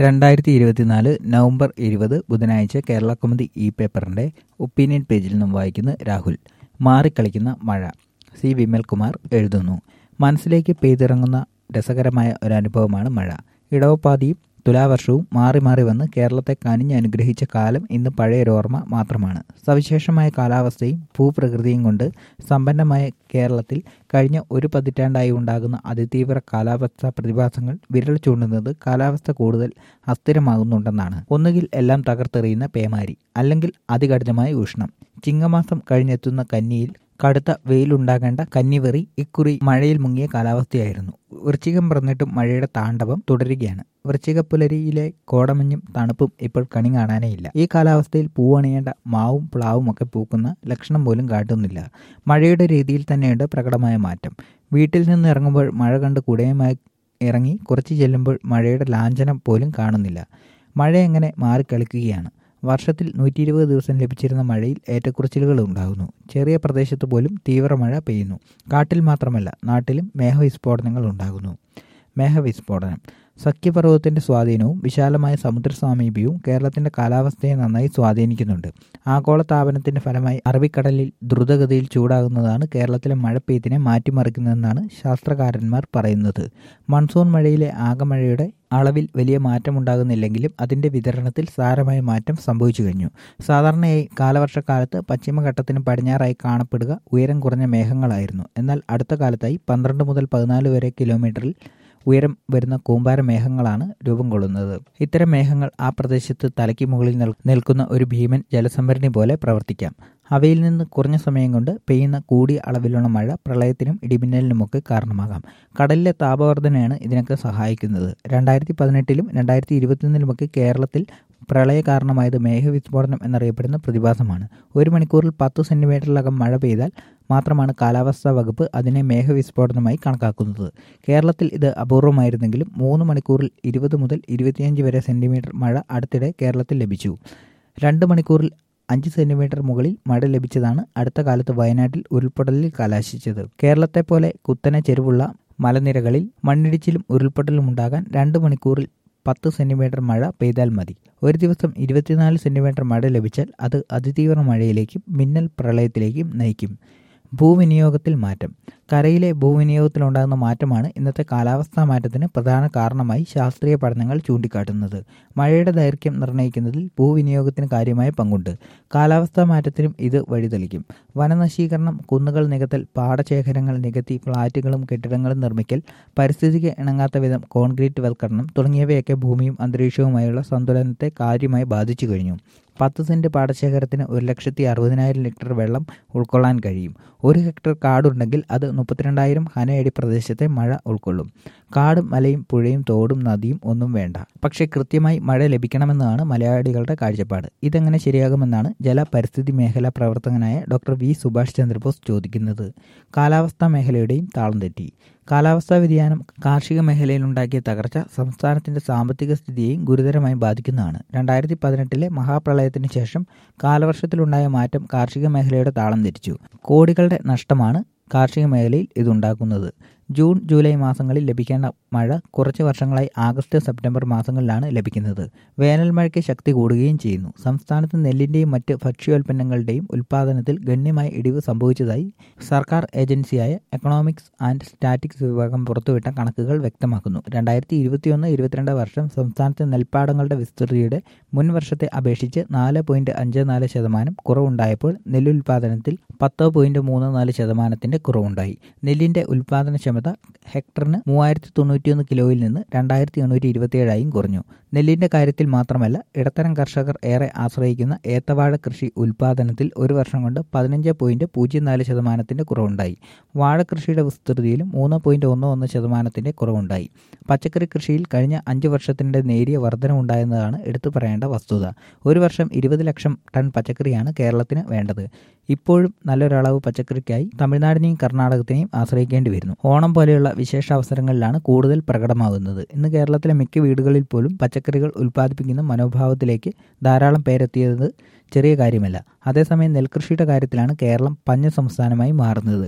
രണ്ടായിരത്തി ഇരുപത്തിനാല് നവംബർ ഇരുപത് ബുധനാഴ്ച കേരള കൗമുദി ഇ പേപ്പറിന്റെ ഒപ്പീനിയൻ പേജിൽ നിന്നും വായിക്കുന്ന രാഹുൽ മാറിക്കളിക്കുന്ന മഴ സി വിമൽകുമാർ എഴുതുന്നു മനസ്സിലേക്ക് പെയ്തിറങ്ങുന്ന രസകരമായ ഒരു അനുഭവമാണ് മഴ ഇടവപ്പാതിയും തുലാവർഷവും മാറി മാറി വന്ന് കേരളത്തെ കനിഞ്ഞ് അനുഗ്രഹിച്ച കാലം ഇന്ന് പഴയൊരോർമ്മ മാത്രമാണ് സവിശേഷമായ കാലാവസ്ഥയും ഭൂപ്രകൃതിയും കൊണ്ട് സമ്പന്നമായ കേരളത്തിൽ കഴിഞ്ഞ ഒരു പതിറ്റാണ്ടായി ഉണ്ടാകുന്ന അതിതീവ്ര കാലാവസ്ഥാ പ്രതിഭാസങ്ങൾ വിരൽ ചൂണ്ടുന്നത് കാലാവസ്ഥ കൂടുതൽ അസ്ഥിരമാകുന്നുണ്ടെന്നാണ് ഒന്നുകിൽ എല്ലാം തകർത്തെറിയുന്ന പേമാരി അല്ലെങ്കിൽ അതികഠിനമായ ഉഷ്ണം ചിങ്ങമാസം കഴിഞ്ഞെത്തുന്ന കന്നിയിൽ കടുത്ത വെയിലുണ്ടാകേണ്ട കന്നിവെറി ഇക്കുറി മഴയിൽ മുങ്ങിയ കാലാവസ്ഥയായിരുന്നു വൃശ്ചികം പിറന്നിട്ടും മഴയുടെ താണ്ഡവം തുടരുകയാണ് വൃശ്ചികപ്പുലരിയിലെ കോടമഞ്ഞും തണുപ്പും ഇപ്പോൾ കണി കാണാനേ ഇല്ല ഈ കാലാവസ്ഥയിൽ പൂവണിയേണ്ട മാവും പ്ലാവും ഒക്കെ പൂക്കുന്ന ലക്ഷണം പോലും കാട്ടുന്നില്ല മഴയുടെ രീതിയിൽ തന്നെയുണ്ട് പ്രകടമായ മാറ്റം വീട്ടിൽ നിന്ന് ഇറങ്ങുമ്പോൾ മഴ കണ്ട് കുടയുമായി ഇറങ്ങി കുറച്ച് ചെല്ലുമ്പോൾ മഴയുടെ ലാഞ്ചനം പോലും കാണുന്നില്ല മഴ എങ്ങനെ മാറിക്കളിക്കുകയാണ് വർഷത്തിൽ നൂറ്റി ഇരുപത് ദിവസം ലഭിച്ചിരുന്ന മഴയിൽ ഏറ്റക്കുറച്ചിലുകൾ ഉണ്ടാകുന്നു ചെറിയ പ്രദേശത്ത് പോലും തീവ്രമഴ പെയ്യുന്നു കാട്ടിൽ മാത്രമല്ല നാട്ടിലും മേഘവിസ്ഫോടനങ്ങൾ ഉണ്ടാകുന്നു മേഘവിസ്ഫോടനം സഖ്യപർവ്വതത്തിന്റെ സ്വാധീനവും വിശാലമായ സമുദ്ര സാമീപ്യവും കേരളത്തിന്റെ കാലാവസ്ഥയെ നന്നായി സ്വാധീനിക്കുന്നുണ്ട് ആഗോള താപനത്തിന്റെ ഫലമായി അറബിക്കടലിൽ ദ്രുതഗതിയിൽ ചൂടാകുന്നതാണ് കേരളത്തിലെ മഴപ്പെയ്ത്തിനെ മാറ്റിമറിക്കുന്നതെന്നാണ് ശാസ്ത്രകാരന്മാർ പറയുന്നത് മൺസൂൺ മഴയിലെ ആകമഴയുടെ അളവിൽ വലിയ മാറ്റമുണ്ടാകുന്നില്ലെങ്കിലും അതിന്റെ വിതരണത്തിൽ സാരമായ മാറ്റം സംഭവിച്ചു കഴിഞ്ഞു സാധാരണയായി കാലവർഷക്കാലത്ത് പശ്ചിമഘട്ടത്തിന് പടിഞ്ഞാറായി കാണപ്പെടുക ഉയരം കുറഞ്ഞ മേഘങ്ങളായിരുന്നു എന്നാൽ അടുത്ത കാലത്തായി പന്ത്രണ്ട് മുതൽ പതിനാല് വരെ കിലോമീറ്ററിൽ ഉയരം വരുന്ന കൂമ്പാര മേഘങ്ങളാണ് രൂപം കൊള്ളുന്നത് ഇത്തരം മേഘങ്ങൾ ആ പ്രദേശത്ത് തലയ്ക്ക് മുകളിൽ നിൽക്കുന്ന ഒരു ഭീമൻ ജലസംഭരണി പോലെ പ്രവർത്തിക്കാം അവയിൽ നിന്ന് കുറഞ്ഞ സമയം കൊണ്ട് പെയ്യുന്ന കൂടിയ അളവിലുള്ള മഴ പ്രളയത്തിനും ഇടിമിന്നലിനുമൊക്കെ കാരണമാകാം കടലിലെ താപവർദ്ധനയാണ് ഇതിനൊക്കെ സഹായിക്കുന്നത് രണ്ടായിരത്തി പതിനെട്ടിലും രണ്ടായിരത്തി ഇരുപത്തിയൊന്നിലുമൊക്കെ കേരളത്തിൽ പ്രളയ കാരണമായത് മേഘവിസ്ഫോടനം എന്നറിയപ്പെടുന്ന പ്രതിഭാസമാണ് ഒരു മണിക്കൂറിൽ പത്ത് സെന്റിമീറ്ററിലകം മഴ പെയ്താൽ മാത്രമാണ് കാലാവസ്ഥാ വകുപ്പ് അതിനെ മേഘവിസ്ഫോടനമായി കണക്കാക്കുന്നത് കേരളത്തിൽ ഇത് അപൂർവമായിരുന്നെങ്കിലും മൂന്ന് മണിക്കൂറിൽ ഇരുപത് മുതൽ ഇരുപത്തിയഞ്ച് വരെ സെന്റിമീറ്റർ മഴ അടുത്തിടെ കേരളത്തിൽ ലഭിച്ചു രണ്ട് മണിക്കൂറിൽ അഞ്ച് സെന്റിമീറ്റർ മുകളിൽ മഴ ലഭിച്ചതാണ് അടുത്ത കാലത്ത് വയനാട്ടിൽ ഉരുൾപൊട്ടലിൽ കലാശിച്ചത് കേരളത്തെ പോലെ കുത്തനെ ചെരുവുള്ള മലനിരകളിൽ മണ്ണിടിച്ചിലും ഉരുൾപൊട്ടലും ഉണ്ടാകാൻ രണ്ട് മണിക്കൂറിൽ പത്ത് സെന്റിമീറ്റർ മഴ പെയ്താൽ മതി ഒരു ദിവസം ഇരുപത്തിനാല് സെന്റിമീറ്റർ മഴ ലഭിച്ചാൽ അത് അതിതീവ്ര മഴയിലേക്കും മിന്നൽ പ്രളയത്തിലേക്കും നയിക്കും ഭൂവിനിയോഗത്തിൽ മാറ്റം കരയിലെ ഭൂവിനിയോഗത്തിലുണ്ടാകുന്ന മാറ്റമാണ് ഇന്നത്തെ കാലാവസ്ഥാ മാറ്റത്തിന് പ്രധാന കാരണമായി ശാസ്ത്രീയ പഠനങ്ങൾ ചൂണ്ടിക്കാട്ടുന്നത് മഴയുടെ ദൈർഘ്യം നിർണ്ണയിക്കുന്നതിൽ ഭൂവിനിയോഗത്തിന് കാര്യമായ പങ്കുണ്ട് കാലാവസ്ഥാ മാറ്റത്തിനും ഇത് വഴിതെളിക്കും വനനശീകരണം കുന്നുകൾ നികത്തൽ പാടശേഖരങ്ങൾ നികത്തി ഫ്ളാറ്റുകളും കെട്ടിടങ്ങളും നിർമ്മിക്കൽ പരിസ്ഥിതിക്ക് ഇണങ്ങാത്ത വിധം കോൺക്രീറ്റ് വൽക്കരണം തുടങ്ങിയവയൊക്കെ ഭൂമിയും അന്തരീക്ഷവുമായുള്ള സന്തുലനത്തെ കാര്യമായി ബാധിച്ചു കഴിഞ്ഞു പത്ത് സെന്റ് പാടശേഖരത്തിന് ഒരു ലക്ഷത്തി അറുപതിനായിരം ലിറ്റർ വെള്ളം ഉൾക്കൊള്ളാൻ കഴിയും ഒരു ഹെക്ടർ കാടുണ്ടെങ്കിൽ അത് മുപ്പത്തിരണ്ടായിരം ഘനയടി പ്രദേശത്തെ മഴ ഉൾക്കൊള്ളും കാടും മലയും പുഴയും തോടും നദിയും ഒന്നും വേണ്ട പക്ഷേ കൃത്യമായി മഴ ലഭിക്കണമെന്നാണ് മലയാളികളുടെ കാഴ്ചപ്പാട് ഇതെങ്ങനെ ശരിയാകുമെന്നാണ് ജല പരിസ്ഥിതി മേഖല പ്രവർത്തകനായ ഡോക്ടർ വി സുഭാഷ് ചന്ദ്രബോസ് ചോദിക്കുന്നത് കാലാവസ്ഥാ മേഖലയുടെയും താളം തെറ്റി കാലാവസ്ഥാ വ്യതിയാനം കാർഷിക മേഖലയിലുണ്ടാക്കിയ തകർച്ച സംസ്ഥാനത്തിന്റെ സാമ്പത്തിക സ്ഥിതിയെയും ഗുരുതരമായി ബാധിക്കുന്നതാണ് രണ്ടായിരത്തി പതിനെട്ടിലെ മഹാപ്രളയത്തിന് ശേഷം കാലവർഷത്തിലുണ്ടായ മാറ്റം കാർഷിക മേഖലയുടെ താളം തെറ്റിച്ചു കോടികളുടെ നഷ്ടമാണ് കാർഷിക മേഖലയിൽ ഇതുണ്ടാക്കുന്നത് ജൂൺ ജൂലൈ മാസങ്ങളിൽ ലഭിക്കേണ്ട മഴ കുറച്ച് വർഷങ്ങളായി ആഗസ്റ്റ് സെപ്റ്റംബർ മാസങ്ങളിലാണ് ലഭിക്കുന്നത് വേനൽ മഴയ്ക്ക് ശക്തി കൂടുകയും ചെയ്യുന്നു സംസ്ഥാനത്ത് നെല്ലിന്റെയും മറ്റ് ഭക്ഷ്യോൽപ്പന്നങ്ങളുടെയും ഉൽപ്പാദനത്തിൽ ഗണ്യമായ ഇടിവ് സംഭവിച്ചതായി സർക്കാർ ഏജൻസിയായ എക്കണോമിക്സ് ആൻഡ് സ്റ്റാറ്റിക്സ് വിഭാഗം പുറത്തുവിട്ട കണക്കുകൾ വ്യക്തമാക്കുന്നു രണ്ടായിരത്തി ഇരുപത്തിയൊന്ന് ഇരുപത്തിരണ്ട് വർഷം സംസ്ഥാനത്തെ നെൽപ്പാടങ്ങളുടെ വിസ്തൃതിയുടെ മുൻ വർഷത്തെ അപേക്ഷിച്ച് നാല് പോയിന്റ് അഞ്ച് നാല് ശതമാനം കുറവുണ്ടായപ്പോൾ നെല്ലുൽപാദനത്തിൽ പത്ത് പോയിന്റ് മൂന്ന് നാല് ശതമാനത്തിന്റെ കുറവുണ്ടായി നെല്ലിന്റെ ഉൽപാദനക്ഷമത ഹെക്ടറിന് മൂവായിരത്തി തൊണ്ണൂറ്റിയൊന്ന് കിലോയിൽ നിന്ന് രണ്ടായിരത്തി എണ്ണൂറ്റി ഇരുപത്തിയേഴായും കുറഞ്ഞു നെല്ലിന്റെ കാര്യത്തിൽ മാത്രമല്ല ഇടത്തരം കർഷകർ ഏറെ ആശ്രയിക്കുന്ന ഏത്തവാഴ കൃഷി ഉൽപാദനത്തിൽ ഒരു വർഷം കൊണ്ട് പതിനഞ്ച് പോയിന്റ് പൂജ്യം നാല് ശതമാനത്തിന്റെ കുറവുണ്ടായി വാഴ കൃഷിയുടെ വിസ്തൃതിയിലും മൂന്ന് പോയിന്റ് ഒന്ന് ഒന്ന് ശതമാനത്തിന്റെ കുറവുണ്ടായി പച്ചക്കറി കൃഷിയിൽ കഴിഞ്ഞ അഞ്ച് വർഷത്തിനിടെ നേരിയ വർധനമുണ്ടായെന്നതാണ് എടുത്തു പറയേണ്ട വസ്തുത ഒരു വർഷം ഇരുപത് ലക്ഷം ടൺ പച്ചക്കറിയാണ് കേരളത്തിന് വേണ്ടത് ഇപ്പോഴും നല്ലൊരളവ് പച്ചക്കറിക്കായി തമിഴ്നാടിനെയും കർണാടകത്തിനെയും ആശ്രയിക്കേണ്ടി വരുന്നു ഓണം പോലെയുള്ള വിശേഷ അവസരങ്ങളിലാണ് കൂടുതൽ പ്രകടമാകുന്നത് ഇന്ന് കേരളത്തിലെ മിക്ക വീടുകളിൽ പോലും പച്ചക്കറികൾ ഉൽപ്പാദിപ്പിക്കുന്ന മനോഭാവത്തിലേക്ക് ധാരാളം പേരെത്തിയത് ചെറിയ കാര്യമല്ല അതേസമയം നെൽകൃഷിയുടെ കാര്യത്തിലാണ് കേരളം പഞ്ഞ സംസ്ഥാനമായി മാറുന്നത്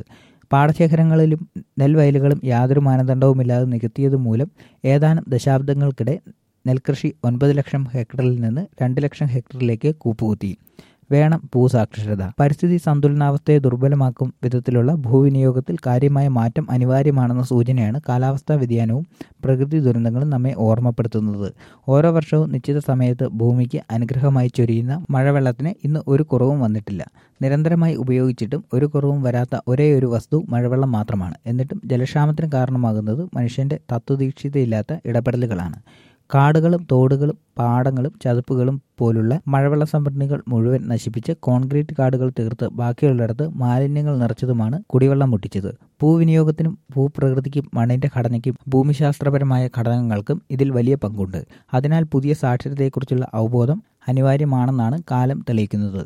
പാടശേഖരങ്ങളിലും നെൽവയലുകളും യാതൊരു മാനദണ്ഡവുമില്ലാതെ നികത്തിയത് മൂലം ഏതാനും ദശാബ്ദങ്ങൾക്കിടെ നെൽകൃഷി ഒൻപത് ലക്ഷം ഹെക്ടറിൽ നിന്ന് രണ്ട് ലക്ഷം ഹെക്ടറിലേക്ക് കൂപ്പുകുത്തി വേണം ഭൂസാക്ഷരത പരിസ്ഥിതി സന്തുലനാവസ്ഥയെ ദുർബലമാക്കും വിധത്തിലുള്ള ഭൂവിനിയോഗത്തിൽ കാര്യമായ മാറ്റം അനിവാര്യമാണെന്ന സൂചനയാണ് കാലാവസ്ഥാ വ്യതിയാനവും പ്രകൃതി ദുരന്തങ്ങളും നമ്മെ ഓർമ്മപ്പെടുത്തുന്നത് ഓരോ വർഷവും നിശ്ചിത സമയത്ത് ഭൂമിക്ക് അനുഗ്രഹമായി ചൊരിയുന്ന മഴവെള്ളത്തിന് ഇന്ന് ഒരു കുറവും വന്നിട്ടില്ല നിരന്തരമായി ഉപയോഗിച്ചിട്ടും ഒരു കുറവും വരാത്ത ഒരേ ഒരു വസ്തു മഴവെള്ളം മാത്രമാണ് എന്നിട്ടും ജലക്ഷാമത്തിന് കാരണമാകുന്നത് മനുഷ്യന്റെ തത്വദീക്ഷിതയില്ലാത്ത ഇടപെടലുകളാണ് കാടുകളും തോടുകളും പാടങ്ങളും ചതുപ്പുകളും പോലുള്ള മഴവെള്ള സംഭരണികൾ മുഴുവൻ നശിപ്പിച്ച് കോൺക്രീറ്റ് കാടുകൾ തീർത്ത് ബാക്കിയുള്ളിടത്ത് മാലിന്യങ്ങൾ നിറച്ചതുമാണ് കുടിവെള്ളം മുട്ടിച്ചത് ഭൂവിനിയോഗത്തിനും ഭൂപ്രകൃതിക്കും മണ്ണിന്റെ ഘടനയ്ക്കും ഭൂമിശാസ്ത്രപരമായ ഘടകങ്ങൾക്കും ഇതിൽ വലിയ പങ്കുണ്ട് അതിനാൽ പുതിയ സാക്ഷരതയെക്കുറിച്ചുള്ള അവബോധം അനിവാര്യമാണെന്നാണ് കാലം തെളിയിക്കുന്നത്